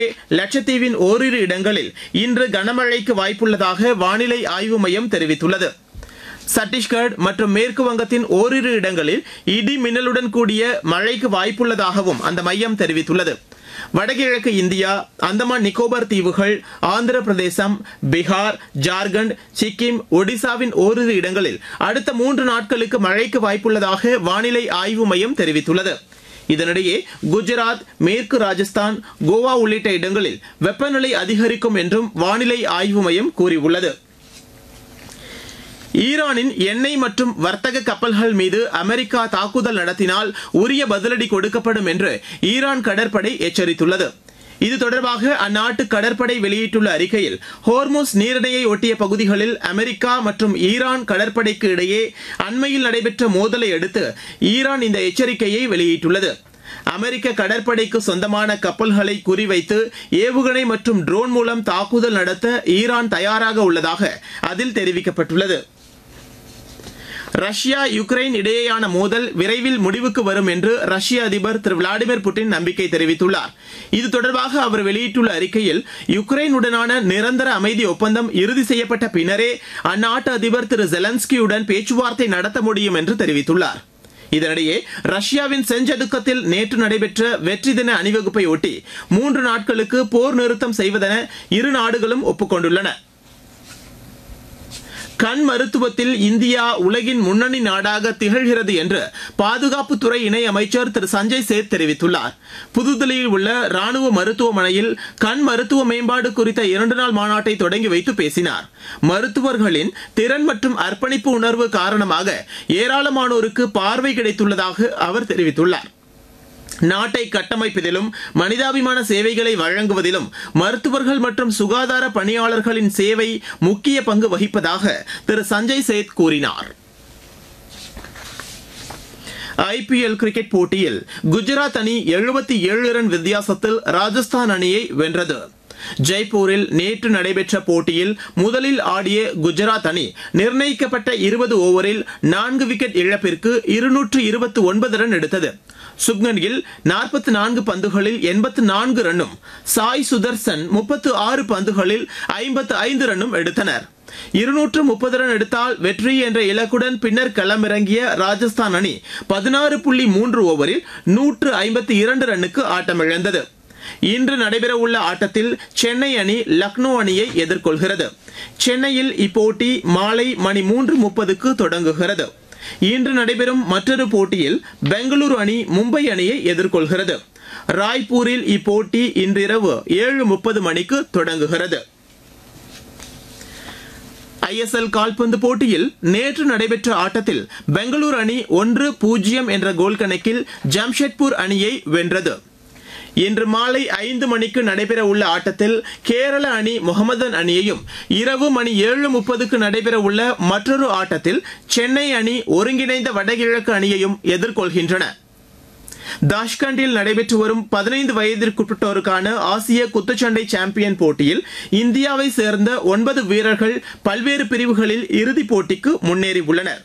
லட்சத்தீவின் ஓரிரு இடங்களில் இன்று கனமழைக்கு வாய்ப்புள்ளதாக வானிலை ஆய்வு மையம் தெரிவித்துள்ளது சத்தீஸ்கர் மற்றும் மேற்கு வங்கத்தின் ஓரிரு இடங்களில் இடி மின்னலுடன் கூடிய மழைக்கு வாய்ப்புள்ளதாகவும் அந்த மையம் தெரிவித்துள்ளது வடகிழக்கு இந்தியா அந்தமான் நிக்கோபார் தீவுகள் ஆந்திர பிரதேசம் பீகார் ஜார்க்கண்ட் சிக்கிம் ஒடிசாவின் ஓரிரு இடங்களில் அடுத்த மூன்று நாட்களுக்கு மழைக்கு வாய்ப்புள்ளதாக வானிலை ஆய்வு மையம் தெரிவித்துள்ளது இதனிடையே குஜராத் மேற்கு ராஜஸ்தான் கோவா உள்ளிட்ட இடங்களில் வெப்பநிலை அதிகரிக்கும் என்றும் வானிலை ஆய்வு மையம் கூறியுள்ளது ஈரானின் எண்ணெய் மற்றும் வர்த்தக கப்பல்கள் மீது அமெரிக்கா தாக்குதல் நடத்தினால் உரிய பதிலடி கொடுக்கப்படும் என்று ஈரான் கடற்படை எச்சரித்துள்ளது இது தொடர்பாக அந்நாட்டு கடற்படை வெளியிட்டுள்ள அறிக்கையில் ஹோர்முஸ் நீரிணையை ஒட்டிய பகுதிகளில் அமெரிக்கா மற்றும் ஈரான் கடற்படைக்கு இடையே அண்மையில் நடைபெற்ற மோதலை அடுத்து ஈரான் இந்த எச்சரிக்கையை வெளியிட்டுள்ளது அமெரிக்க கடற்படைக்கு சொந்தமான கப்பல்களை குறிவைத்து ஏவுகணை மற்றும் ட்ரோன் மூலம் தாக்குதல் நடத்த ஈரான் தயாராக உள்ளதாக அதில் தெரிவிக்கப்பட்டுள்ளது ரஷ்யா யுக்ரைன் இடையேயான மோதல் விரைவில் முடிவுக்கு வரும் என்று ரஷ்ய அதிபர் திரு விளாடிமிர் புட்டின் நம்பிக்கை தெரிவித்துள்ளார் இது தொடர்பாக அவர் வெளியிட்டுள்ள அறிக்கையில் யுக்ரைனுடனான நிரந்தர அமைதி ஒப்பந்தம் இறுதி செய்யப்பட்ட பின்னரே அந்நாட்டு அதிபர் திரு ஜெலன்ஸ்கியுடன் பேச்சுவார்த்தை நடத்த முடியும் என்று தெரிவித்துள்ளார் இதனிடையே ரஷ்யாவின் செஞ்சதுக்கத்தில் நேற்று நடைபெற்ற வெற்றி தின அணிவகுப்பை ஒட்டி மூன்று நாட்களுக்கு போர் நிறுத்தம் செய்வதென இரு நாடுகளும் ஒப்புக்கொண்டுள்ளன கண் மருத்துவத்தில் இந்தியா உலகின் முன்னணி நாடாக திகழ்கிறது என்று பாதுகாப்புத்துறை இணை அமைச்சர் திரு சஞ்சய் சேத் தெரிவித்துள்ளார் புதுதில்லியில் உள்ள ராணுவ மருத்துவமனையில் கண் மருத்துவ மேம்பாடு குறித்த இரண்டு நாள் மாநாட்டை தொடங்கி வைத்து பேசினார் மருத்துவர்களின் திறன் மற்றும் அர்ப்பணிப்பு உணர்வு காரணமாக ஏராளமானோருக்கு பார்வை கிடைத்துள்ளதாக அவர் தெரிவித்துள்ளார் நாட்டை கட்டமைப்பதிலும் மனிதாபிமான சேவைகளை வழங்குவதிலும் மருத்துவர்கள் மற்றும் சுகாதார பணியாளர்களின் சேவை முக்கிய பங்கு வகிப்பதாக திரு சஞ்சய் சேத் கூறினார் ஐபிஎல் கிரிக்கெட் போட்டியில் குஜராத் அணி எழுபத்தி ஏழு ரன் வித்தியாசத்தில் ராஜஸ்தான் அணியை வென்றது ஜெய்ப்பூரில் நேற்று நடைபெற்ற போட்டியில் முதலில் ஆடிய குஜராத் அணி நிர்ணயிக்கப்பட்ட இருபது ஓவரில் நான்கு விக்கெட் இழப்பிற்கு இருநூற்று இருபத்தி ஒன்பது ரன் எடுத்தது சுப்மன் கில் நாற்பத்தி நான்கு பந்துகளில் எண்பத்து நான்கு ரன்னும் சாய் சுதர்சன் முப்பத்து ஆறு பந்துகளில் ஐம்பத்து ஐந்து ரன்னும் எடுத்தனர் இருநூற்று முப்பது ரன் எடுத்தால் வெற்றி என்ற இலக்குடன் பின்னர் களமிறங்கிய ராஜஸ்தான் அணி பதினாறு புள்ளி மூன்று ஓவரில் நூற்று ஐம்பத்தி இரண்டு ரன்னுக்கு ஆட்டமிழந்தது இன்று நடைபெறவுள்ள ஆட்டத்தில் சென்னை அணி லக்னோ அணியை எதிர்கொள்கிறது சென்னையில் இப்போட்டி மாலை மணி மூன்று முப்பதுக்கு தொடங்குகிறது இன்று நடைபெறும் மற்றொரு போட்டியில் பெங்களூரு அணி மும்பை அணியை எதிர்கொள்கிறது ராய்ப்பூரில் இப்போட்டி இன்றிரவு ஏழு முப்பது மணிக்கு தொடங்குகிறது ஐஎஸ்எல் கால்பந்து போட்டியில் நேற்று நடைபெற்ற ஆட்டத்தில் பெங்களூரு அணி ஒன்று பூஜ்ஜியம் என்ற கோல் கணக்கில் ஜம்ஷெட்பூர் அணியை வென்றது இன்று மாலை ஐந்து மணிக்கு நடைபெற உள்ள ஆட்டத்தில் கேரள அணி முகமதன் அணியையும் இரவு மணி ஏழு முப்பதுக்கு நடைபெற உள்ள மற்றொரு ஆட்டத்தில் சென்னை அணி ஒருங்கிணைந்த வடகிழக்கு அணியையும் எதிர்கொள்கின்றன தாஷ்கண்டில் நடைபெற்று வரும் பதினைந்து வயதிற்குட்பட்டோருக்கான ஆசிய குத்துச்சண்டை சாம்பியன் போட்டியில் இந்தியாவை சேர்ந்த ஒன்பது வீரர்கள் பல்வேறு பிரிவுகளில் இறுதிப் போட்டிக்கு முன்னேறியுள்ளனர்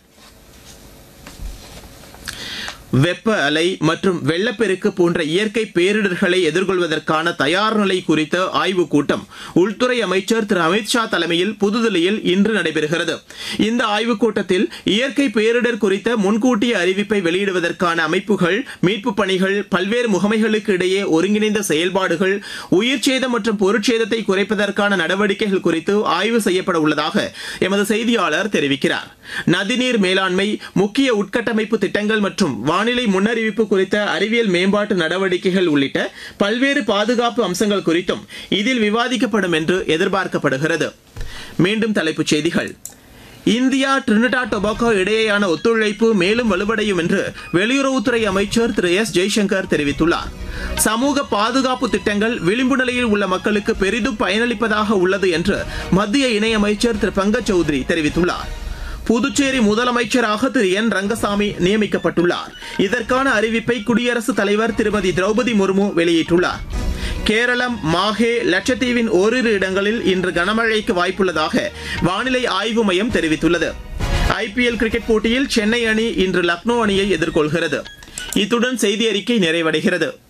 வெப்ப அலை மற்றும் வெள்ளப்பெருக்கு போன்ற இயற்கை பேரிடர்களை எதிர்கொள்வதற்கான தயார் நிலை குறித்த ஆய்வுக் கூட்டம் உள்துறை அமைச்சர் திரு அமித்ஷா தலைமையில் புதுதில்லியில் இன்று நடைபெறுகிறது இந்த ஆய்வுக் கூட்டத்தில் இயற்கை பேரிடர் குறித்த முன்கூட்டிய அறிவிப்பை வெளியிடுவதற்கான அமைப்புகள் மீட்புப் பணிகள் பல்வேறு முகமைகளுக்கு இடையே ஒருங்கிணைந்த செயல்பாடுகள் உயிர் சேதம் மற்றும் பொருட்சேதத்தை குறைப்பதற்கான நடவடிக்கைகள் குறித்து ஆய்வு செய்யப்பட உள்ளதாக எமது செய்தியாளர் தெரிவிக்கிறார் நதிநீர் மேலாண்மை முக்கிய உட்கட்டமைப்பு திட்டங்கள் மற்றும் வானிலை முன்னறிவிப்பு குறித்த அறிவியல் மேம்பாட்டு நடவடிக்கைகள் உள்ளிட்ட பல்வேறு பாதுகாப்பு அம்சங்கள் குறித்தும் இதில் விவாதிக்கப்படும் என்று எதிர்பார்க்கப்படுகிறது மீண்டும் தலைப்புச் செய்திகள் இந்தியா டிரினிடா டொபாக்கோ இடையேயான ஒத்துழைப்பு மேலும் வலுவடையும் என்று வெளியுறவுத்துறை அமைச்சர் திரு எஸ் ஜெய்சங்கர் தெரிவித்துள்ளார் சமூக பாதுகாப்பு திட்டங்கள் விளிம்பு நிலையில் உள்ள மக்களுக்கு பெரிதும் பயனளிப்பதாக உள்ளது என்று மத்திய இணையமைச்சர் திரு பங்கஜ் சௌத்ரி தெரிவித்துள்ளார் புதுச்சேரி முதலமைச்சராக திரு என் ரங்கசாமி நியமிக்கப்பட்டுள்ளார் இதற்கான அறிவிப்பை குடியரசுத் தலைவர் திருமதி திரௌபதி முர்மு வெளியிட்டுள்ளார் கேரளம் மாஹே லட்சத்தீவின் ஓரிரு இடங்களில் இன்று கனமழைக்கு வாய்ப்புள்ளதாக வானிலை ஆய்வு மையம் தெரிவித்துள்ளது ஐபிஎல் கிரிக்கெட் போட்டியில் சென்னை அணி இன்று லக்னோ அணியை எதிர்கொள்கிறது இத்துடன் செய்தி அறிக்கை நிறைவடைகிறது